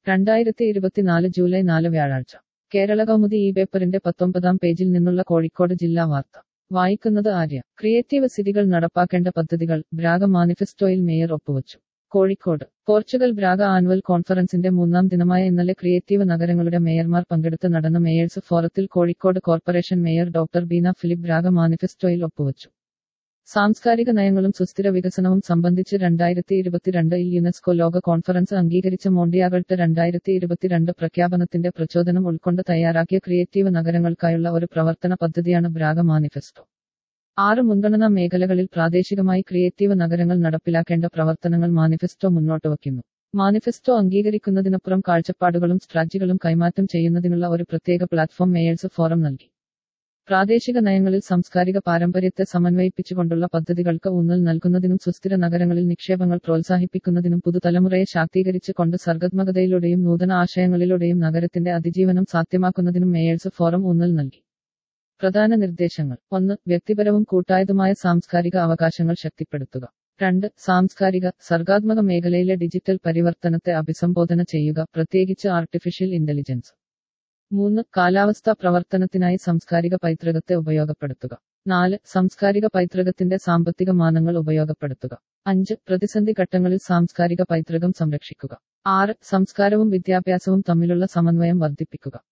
രണ്ടായിരത്തി ഇരുപത്തിനാല് ജൂലൈ നാല് വ്യാഴാഴ്ച കേരള കൗമുദി ഈ പേപ്പറിന്റെ പത്തൊമ്പതാം പേജിൽ നിന്നുള്ള കോഴിക്കോട് ജില്ലാ വാർത്ത വായിക്കുന്നത് ആര്യ ക്രിയേറ്റീവ് സിറ്റികൾ നടപ്പാക്കേണ്ട പദ്ധതികൾ ബ്രാഗ മാനിഫെസ്റ്റോയിൽ മേയർ ഒപ്പുവച്ചു കോഴിക്കോട് പോർച്ചുഗൽ ബ്രാഗ ആനുവൽ കോൺഫറൻസിന്റെ മൂന്നാം ദിനമായ ഇന്നലെ ക്രിയേറ്റീവ് നഗരങ്ങളുടെ മേയർമാർ പങ്കെടുത്ത് നടന്ന മേയേഴ്സ് ഫോറത്തിൽ Kozhikode corporation mayor doctor Beena Philip Braga മാനിഫെസ്റ്റോയിൽ ഒപ്പുവച്ചു സാംസ്കാരിക നയങ്ങളും സുസ്ഥിര വികസനവും സംബന്ധിച്ച് രണ്ടായിരത്തി ഇരുപത്തിരണ്ടിൽ യുനെസ്കോ ലോക കോൺഫറൻസ് അംഗീകരിച്ച മോണ്ടിയാകൾട്ട് രണ്ടായിരത്തി ഇരുപത്തിരണ്ട് പ്രഖ്യാപനത്തിന്റെ പ്രചോദനം ഉൾക്കൊണ്ട് തയ്യാറാക്കിയ ക്രിയേറ്റീവ് നഗരങ്ങൾക്കായുള്ള ഒരു പ്രവർത്തന പദ്ധതിയാണ് ബ്രാഗ മാനിഫെസ്റ്റോ ആറ് മുൻഗണനാ മേഖലകളിൽ പ്രാദേശികമായി ക്രിയേറ്റീവ് നഗരങ്ങൾ നടപ്പിലാക്കേണ്ട പ്രവർത്തനങ്ങൾ മാനിഫെസ്റ്റോ മുന്നോട്ട് വയ്ക്കുന്നു മാനിഫെസ്റ്റോ അംഗീകരിക്കുന്നതിനപ്പുറം കാഴ്ചപ്പാടുകളും സ്ട്രാറ്റജികളും കൈമാറ്റം ചെയ്യുന്നതിനുള്ള ഒരു പ്രത്യേക പ്ലാറ്റ്ഫോം മേയേഴ്സ് ഫോറം നൽകി പ്രാദേശിക നയങ്ങളിൽ സാംസ്കാരിക പാരമ്പര്യത്തെ സമന്വയിപ്പിച്ചുകൊണ്ടുള്ള പദ്ധതികൾക്ക് ഊന്നൽ നൽകുന്നതിനും സുസ്ഥിര നഗരങ്ങളിൽ നിക്ഷേപങ്ങൾ പ്രോത്സാഹിപ്പിക്കുന്നതിനും പുതുതലമുറയെ ശാക്തീകരിച്ച് കൊണ്ട് സർഗാത്മകതയിലൂടെയും നൂതന ആശയങ്ങളിലൂടെയും നഗരത്തിന്റെ അതിജീവനം സാധ്യമാക്കുന്നതിനും മേയേഴ്സ് ഫോറം ഊന്നൽ നൽകി പ്രധാന നിർദ്ദേശങ്ങൾ ഒന്ന് വ്യക്തിപരവും കൂട്ടായതുമായ സാംസ്കാരിക അവകാശങ്ങൾ ശക്തിപ്പെടുത്തുക രണ്ട് സാംസ്കാരിക സർഗാത്മക മേഖലയിലെ ഡിജിറ്റൽ പരിവർത്തനത്തെ അഭിസംബോധന ചെയ്യുക പ്രത്യേകിച്ച് ആർട്ടിഫിഷ്യൽ ഇന്റലിജൻസ് മൂന്ന് കാലാവസ്ഥാ പ്രവർത്തനത്തിനായി സാംസ്കാരിക പൈതൃകത്തെ ഉപയോഗപ്പെടുത്തുക നാല് സാംസ്കാരിക പൈതൃകത്തിന്റെ സാമ്പത്തിക മാനങ്ങൾ ഉപയോഗപ്പെടുത്തുക അഞ്ച് പ്രതിസന്ധി ഘട്ടങ്ങളിൽ സാംസ്കാരിക പൈതൃകം സംരക്ഷിക്കുക ആറ് സംസ്കാരവും വിദ്യാഭ്യാസവും തമ്മിലുള്ള സമന്വയം വർദ്ധിപ്പിക്കുക